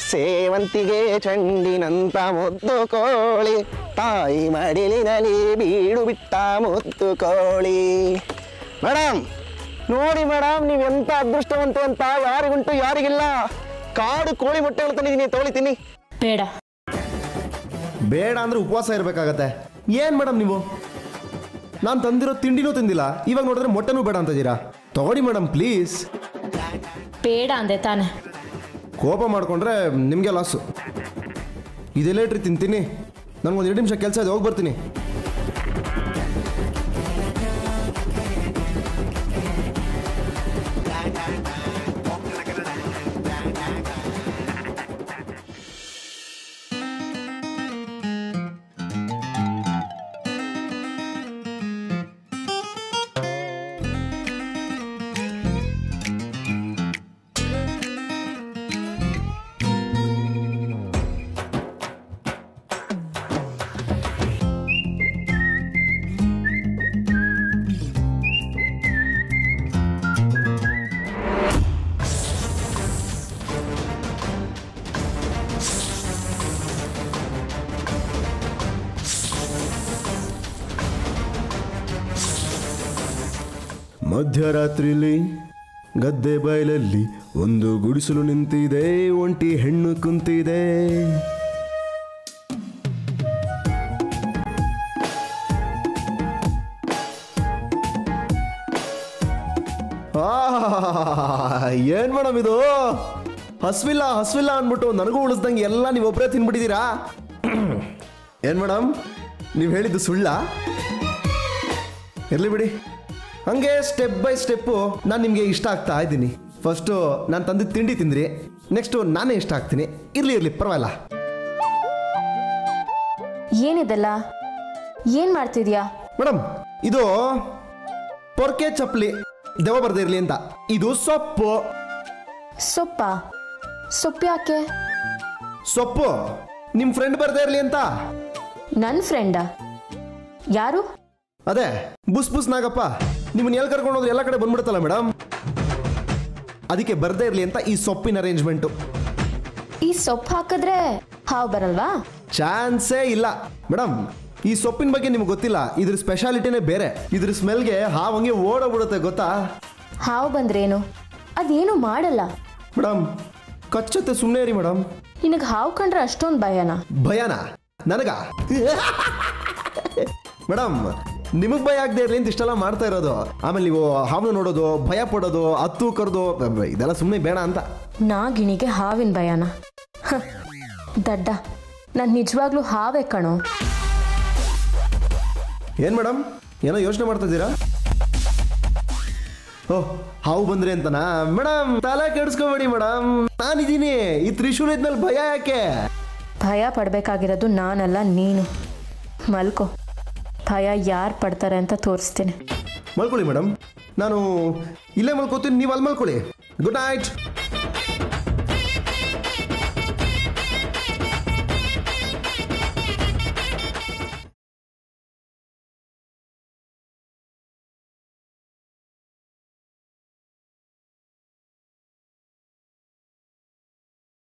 ಸೇವಂತಿಗೆ ಚಂಡಿನಂತ ಮುದ್ದು ಕೋಳಿ ತಾಯಿ ಮಡಿಲಿನಲ್ಲಿ ಬೀಡು ಬಿಟ್ಟ ಮುದ್ದು ಕೋಳಿ ಮೇಡಮ್ ನೋಡಿ ಮೇಡಮ್ ನೀವು ಎಂತ ಅದೃಷ್ಟವಂತೆ ಅಂತ ಯಾರಿಗುಂಟು ಯಾರಿಗಿಲ್ಲ ಕಾಡು ಕೋಳಿ ಮೊಟ್ಟೆಗಳು ತಂದಿದ್ದೀನಿ ತಗೊಳ್ಳಿ ತಿನ್ನಿ ಬೇಡ ಬೇಡ ಅಂದ್ರೆ ಉಪವಾಸ ಇರಬೇಕಾಗತ್ತೆ ಏನು ಮೇಡಮ್ ನೀವು ನಾನು ತಂದಿರೋ ತಿಂಡಿನೂ ತಿಂದಿಲ್ಲ ಇವಾಗ ನೋಡಿದ್ರೆ ಮೊಟ್ಟೆನೂ ಬೇಡ ಅಂತಿದ್ದೀರಾ ತಗೊಳ್ಳಿ ಮೇಡಮ್ ಪ್ಲೀಸ್ ಬೇಡ ಅಂದೆ ತಾನೆ ಕೋಪ ಮಾಡಿಕೊಂಡ್ರೆ ನಿಮಗೆ ಲಾಸು ಇದೆಲ್ಲ ಇಟ್ರಿ ತಿಂತೀನಿ ನನಗೊಂದು ಎರಡು ನಿಮಿಷ ಕೆಲಸ ಇದೆ ಹೋಗಿ ಬರ್ತೀನಿ ಮಧ್ಯರಾತ್ರಿಲಿ ಗದ್ದೆ ಬಯಲಲ್ಲಿ ಒಂದು ಗುಡಿಸಲು ನಿಂತಿದೆ ಒಂಟಿ ಹೆಣ್ಣು ಕುಂತಿದೆ ಆಹ್, ಏನ್ ಮೇಡಮ್ ಇದು ಹಸ್ವಿಲ್ಲ ಹಸ್ವಿಲ್ಲ ಅಂದ್ಬಿಟ್ಟು ನನಗೂ ಉಳಿಸ್ದಂಗೆ ಎಲ್ಲ ನೀವು ಒಬ್ಬರೇ ತಿನ್ಬಿಟ್ಟಿದ್ದೀರಾ ಏನ್ ಮೇಡಮ್ ನೀವು ಹೇಳಿದ್ದು ಸುಳ್ಳ ಇರ್ಲಿ ಬಿಡಿ ಹಂಗೆ ಸ್ಟೆಪ್ ಬೈ ಸ್ಟೆಪ್ಪು ನಾನು ನಿಮಗೆ ಇಷ್ಟ ಆಗ್ತಾ ಇದ್ದೀನಿ ಫಸ್ಟು ನಾನು ತಂದಿದ್ದ ತಿಂಡಿ ತಿಂದ್ರಿ ನೆಕ್ಸ್ಟು ನಾನೇ ಇಷ್ಟ ಆಗ್ತೀನಿ ಇರ್ಲಿ ಇರ್ಲಿ ಪರವಾಗಿಲ್ಲ ಏನಿದೆಲ್ಲ ಏನ್ ಮಾಡ್ತಿದ್ಯಾ ಮೇಡಮ್ ಇದು ಪೊರ್ಕೆ ಚಪ್ಪಲಿ ದೆವ ಬರ್ದೇ ಇರಲಿ ಅಂತ ಇದು ಸೊಪ್ಪು ಸೊಪ್ಪ ಸೊಪ್ಪು ಯಾಕೆ ಸೊಪ್ಪು ನಿಮ್ಮ ಫ್ರೆಂಡ್ ಬರ್ದೇ ಇರಲಿ ಅಂತ ನನ್ನ ಫ್ರೆಂಡ ಯಾರು ಅದೇ ಬುಸ್ ಬುಸ್ ನಾಗಪ್ಪ ನಿಮ್ಮನ್ನ ಎಲ್ಲಿ ಕರ್ಕೊಂಡು ಹೋದ್ರೆ ಎಲ್ಲ ಕಡೆ ಬಂದ್ಬಿಡುತ್ತಲ್ಲ ಮೇಡಮ್ ಅದಕ್ಕೆ ಬರ್ದೇ ಇರಲಿ ಅಂತ ಈ ಸೊಪ್ಪಿನ ಅರೇಂಜ್ಮೆಂಟು ಈ ಸೊಪ್ಪು ಹಾಕಿದ್ರೆ ಹಾವು ಬರಲ್ವಾ ಚಾನ್ಸೇ ಇಲ್ಲ ಮೇಡಮ್ ಈ ಸೊಪ್ಪಿನ ಬಗ್ಗೆ ನಿಮ್ಗೆ ಗೊತ್ತಿಲ್ಲ ಇದ್ರ ಸ್ಪೆಷಾಲಿಟಿನೇ ಬೇರೆ ಇದ್ರ ಸ್ಮೆಲ್ಗೆ ಹಾವಂಗೆ ಓಡೋಗ್ಬಿಡುತ್ತೆ ಗೊತ್ತಾ ಹಾವು ಬಂದ್ರೇನು ಅದೇನು ಮಾಡಲ್ಲ ಮೇಡಮ್ ಕಚ್ಚತ್ತೆ ಸುಮ್ಮನೆ ರೀ ಮೇಡಮ್ ನಿನಗೆ ಹಾವು ಕಂಡ್ರೆ ಅಷ್ಟೊಂದು ಭಯನ ಭಯನ ನನಗ ಮೇಡಮ್ ನಿಮಗೆ ಭಯ ಆಗದೆ ಇರಲಿ ಅಂತ ಇಷ್ಟೆಲ್ಲ ಮಾಡ್ತಾ ಇರೋದು ಆಮೇಲೆ ನೀವು ಹಾವನ್ನ ನೋಡೋದು ಭಯ ಪಡೋದು ಹತ್ತು ಕರೆದು ಇದೆಲ್ಲ ಸುಮ್ಮನೆ ಬೇಡ ಅಂತ ನಾಗಿಣಿಗೆ ಹಾವಿನ ಭಯನ ಹ, ದಡ್ಡ ನಾನು ನಿಜವಾಗ್ಲೂ ಹಾವೇ ಕಣೋ ಏನು ಮೇಡಮ್ ಏನೋ ಯೋಚನೆ ಮಾಡ್ತಾ ಇದ್ದೀರಾ ಓಹ್ ಹಾವು ಬಂದ್ರಿ ಅಂತನಾ ಮೇಡಮ್ ತಲೆ ಕೆಡಿಸ್ಕೋಬೇಡಿ ಮೇಡಮ್ ನಾನಿದ್ದೀನಿ ಈ ತ್ರಿಶೂಲ್ ಇದ್ಮೇಲೆ ಭಯ ಯಾಕೆ ಭಯ ಪಡಬೇಕಾಗಿರೋದು ನಾನಲ್ಲ ನೀನು ಮಲ್ಕೋ ಭಯ ಯಾರು ಪಡ್ತಾರೆ ಅಂತ ತೋರಿಸ್ತೀನಿ ಮಲ್ಕೊಳ್ಳಿ ಮೇಡಮ್ ನಾನು ಇಲ್ಲೇ ಮಲ್ಕೋತೀನಿ ನೀವು ಅಲ್ಲಿ ಮಲ್ಕೊಳ್ಳಿ ಗುಡ್ ನೈಟ್